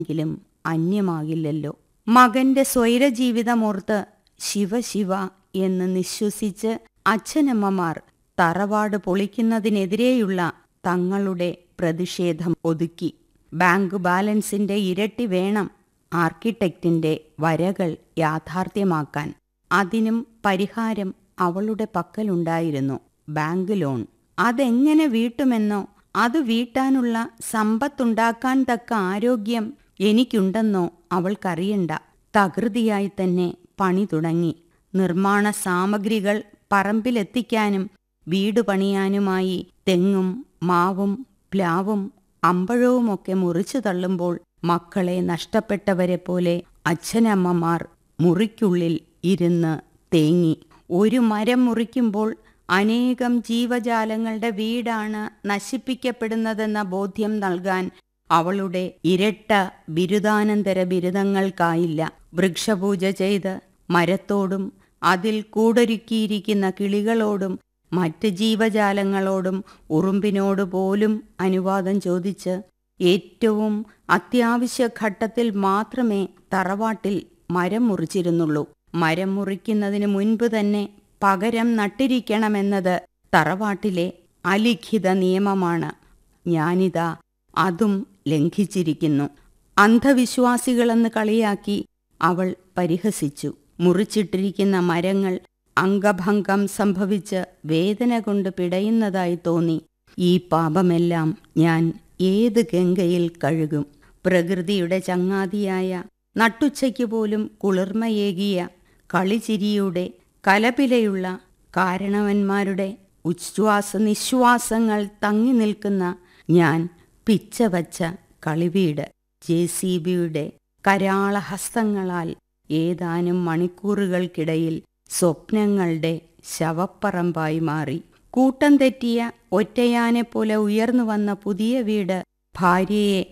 എങ്കിലും അന്യമാകില്ലല്ലോ മകന്റെ സ്വൈരജീവിതമോർത്ത് ശിവശിവ എന്ന് നിശ്വസിച്ച് അച്ഛനമ്മമാർ തറവാട് പൊളിക്കുന്നതിനെതിരെയുള്ള തങ്ങളുടെ പ്രതിഷേധം ഒതുക്കി ബാങ്ക് ബാലൻസിന്റെ ഇരട്ടി വേണം ആർക്കിടെക്റ്റിന്റെ വരകൾ യാഥാർത്ഥ്യമാക്കാൻ അതിനും പരിഹാരം അവളുടെ പക്കലുണ്ടായിരുന്നു ബാങ്ക് ലോൺ അതെങ്ങനെ വീട്ടുമെന്നോ അത് വീട്ടാനുള്ള സമ്പത്തുണ്ടാക്കാൻ തക്ക ആരോഗ്യം എനിക്കുണ്ടെന്നോ അവൾക്കറിയണ്ട തകൃതിയായി തന്നെ പണി തുടങ്ങി നിർമ്മാണ സാമഗ്രികൾ പറമ്പിലെത്തിക്കാനും വീട് പണിയാനുമായി തെങ്ങും മാവും പ്ലാവും അമ്പഴവുമൊക്കെ മുറിച്ചു തള്ളുമ്പോൾ മക്കളെ നഷ്ടപ്പെട്ടവരെ പോലെ അച്ഛനമ്മമാർ മുറിക്കുള്ളിൽ ഇരുന്ന് തേങ്ങി ഒരു മരം മുറിക്കുമ്പോൾ അനേകം ജീവജാലങ്ങളുടെ വീടാണ് നശിപ്പിക്കപ്പെടുന്നതെന്ന ബോധ്യം നൽകാൻ അവളുടെ ഇരട്ട ബിരുദാനന്തര ബിരുദങ്ങൾക്കായില്ല വൃക്ഷപൂജ ചെയ്ത് മരത്തോടും അതിൽ കൂടൊരുക്കിയിരിക്കുന്ന കിളികളോടും മറ്റ് ജീവജാലങ്ങളോടും ഉറുമ്പിനോട് പോലും അനുവാദം ചോദിച്ച് ഏറ്റവും അത്യാവശ്യ ഘട്ടത്തിൽ മാത്രമേ തറവാട്ടിൽ മരം മുറിച്ചിരുന്നുള്ളൂ മരം മുറിക്കുന്നതിന് മുൻപ് തന്നെ പകരം നട്ടിരിക്കണമെന്നത് തറവാട്ടിലെ അലിഖിത നിയമമാണ് ഞാനിതാ അതും ലംഘിച്ചിരിക്കുന്നു അന്ധവിശ്വാസികളെന്ന് കളിയാക്കി അവൾ പരിഹസിച്ചു മുറിച്ചിട്ടിരിക്കുന്ന മരങ്ങൾ അംഗഭംഗം സംഭവിച്ച് വേദന കൊണ്ട് പിടയുന്നതായി തോന്നി ഈ പാപമെല്ലാം ഞാൻ ഏത് ഗംഗയിൽ കഴുകും പ്രകൃതിയുടെ ചങ്ങാതിയായ നട്ടുച്ചയ്ക്ക് പോലും കുളിർമയേകിയ കളിചിരിയുടെ കലപിലയുള്ള കാരണവന്മാരുടെ ഉച്ഛ്വാസ നിശ്വാസങ്ങൾ തങ്ങി നിൽക്കുന്ന ഞാൻ പിച്ചവച്ച കളിവീട് ജെ സി ബിയുടെ കരാളഹസ്തങ്ങളാൽ ഏതാനും മണിക്കൂറുകൾക്കിടയിൽ സ്വപ്നങ്ങളുടെ ശവപ്പറമ്പായി മാറി കൂട്ടം തെറ്റിയ ഒറ്റയാനെപ്പോലെ ഉയർന്നു വന്ന പുതിയ വീട് ഭാര്യയെ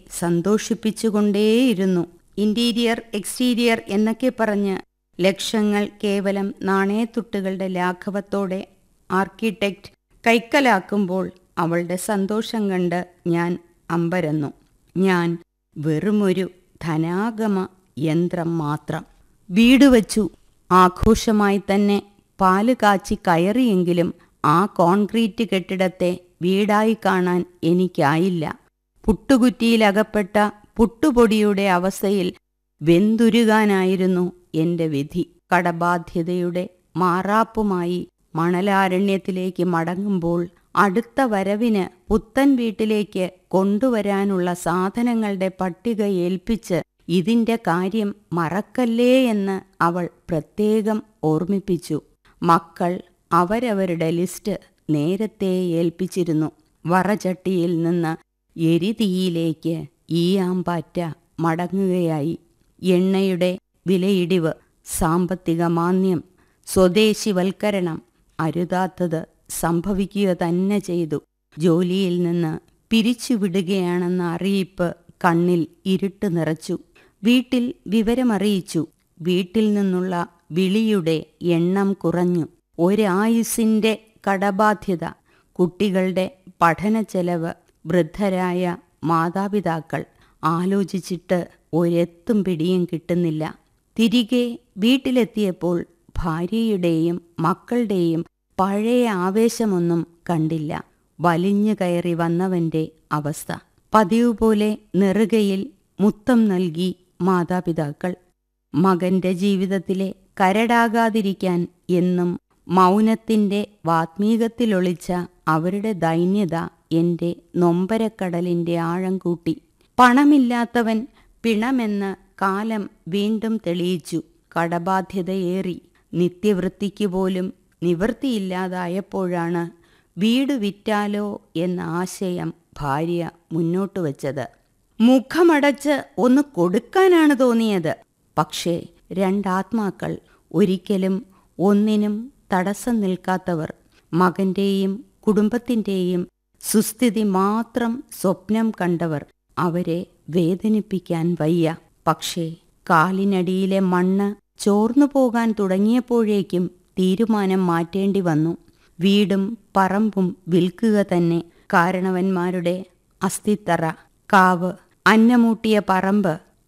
സന്തോഷിപ്പിച്ചുകൊണ്ടേയിരുന്നു ഇന്റീരിയർ എക്സ്റ്റീരിയർ എന്നൊക്കെ പറഞ്ഞ് ലക്ഷങ്ങൾ കേവലം നാണയത്തുട്ടുകളുടെ ലാഘവത്തോടെ ആർക്കിടെക്റ്റ് കൈക്കലാക്കുമ്പോൾ അവളുടെ സന്തോഷം കണ്ട് ഞാൻ അമ്പരന്നു ഞാൻ വെറുമൊരു ധനാഗമ യന്ത്രം മാത്രം വീട് വച്ചു ആഘോഷമായി തന്നെ പാല് കാച്ചി കയറിയെങ്കിലും ആ കോൺക്രീറ്റ് കെട്ടിടത്തെ വീടായി കാണാൻ എനിക്കായില്ല പുട്ടുകുറ്റിയിലകപ്പെട്ട പുട്ടുപൊടിയുടെ അവസ്ഥയിൽ വെന്തുരുകാനായിരുന്നു എന്റെ വിധി കടബാധ്യതയുടെ മാറാപ്പുമായി മണലാരണ്യത്തിലേക്ക് മടങ്ങുമ്പോൾ അടുത്ത വരവിന് പുത്തൻ വീട്ടിലേക്ക് കൊണ്ടുവരാനുള്ള സാധനങ്ങളുടെ പട്ടിക ഏൽപ്പിച്ച് ഇതിന്റെ കാര്യം മറക്കല്ലേ എന്ന് അവൾ പ്രത്യേകം ഓർമ്മിപ്പിച്ചു മക്കൾ അവരവരുടെ ലിസ്റ്റ് നേരത്തെ ഏൽപ്പിച്ചിരുന്നു വറചട്ടിയിൽ നിന്ന് എരിതീയിലേക്ക് ഈയാമ്പാറ്റ മടങ്ങുകയായി എണ്ണയുടെ വിലയിടിവ് സാമ്പത്തിക മാന്ദ്യം സ്വദേശിവൽക്കരണം അരുതാത്തത് സംഭവിക്കുക തന്നെ ചെയ്തു ജോലിയിൽ നിന്ന് പിരിച്ചുവിടുകയാണെന്ന അറിയിപ്പ് കണ്ണിൽ ഇരുട്ട് നിറച്ചു വീട്ടിൽ വിവരമറിയിച്ചു വീട്ടിൽ നിന്നുള്ള വിളിയുടെ എണ്ണം കുറഞ്ഞു ഒരായുസിന്റെ കടബാധ്യത കുട്ടികളുടെ പഠന ചെലവ് വൃദ്ധരായ മാതാപിതാക്കൾ ആലോചിച്ചിട്ട് ഒരെത്തും പിടിയും കിട്ടുന്നില്ല തിരികെ വീട്ടിലെത്തിയപ്പോൾ ഭാര്യയുടെയും മക്കളുടെയും പഴയ ആവേശമൊന്നും കണ്ടില്ല വലിഞ്ഞു കയറി വന്നവന്റെ അവസ്ഥ പതിവ് പോലെ നെറുകയിൽ മുത്തം നൽകി മാതാപിതാക്കൾ മകന്റെ ജീവിതത്തിലെ കരടാകാതിരിക്കാൻ എന്നും മൗനത്തിന്റെ വാത്മീകത്തിലൊളിച്ച അവരുടെ ദൈന്യത എന്റെ നൊമ്പരക്കടലിന്റെ ആഴം കൂട്ടി പണമില്ലാത്തവൻ പിണമെന്ന് കാലം വീണ്ടും തെളിയിച്ചു കടബാധ്യതയേറി നിത്യവൃത്തിക്ക് പോലും നിവൃത്തിയില്ലാതായപ്പോഴാണ് വീട് വിറ്റാലോ എന്ന ആശയം ഭാര്യ മുന്നോട്ട് വച്ചത് മുഖമടച്ച് ഒന്ന് കൊടുക്കാനാണ് തോന്നിയത് പക്ഷേ രണ്ടാത്മാക്കൾ ഒരിക്കലും ഒന്നിനും തടസ്സം നിൽക്കാത്തവർ മകന്റെയും കുടുംബത്തിന്റെയും സുസ്ഥിതി മാത്രം സ്വപ്നം കണ്ടവർ അവരെ വേദനിപ്പിക്കാൻ വയ്യ പക്ഷേ കാലിനടിയിലെ മണ്ണ് ചോർന്നു പോകാൻ തുടങ്ങിയപ്പോഴേക്കും തീരുമാനം മാറ്റേണ്ടി വന്നു വീടും പറമ്പും വിൽക്കുക തന്നെ കാരണവന്മാരുടെ അസ്ഥിത്തറ കാവ് അന്നമൂട്ടിയ പറമ്പ്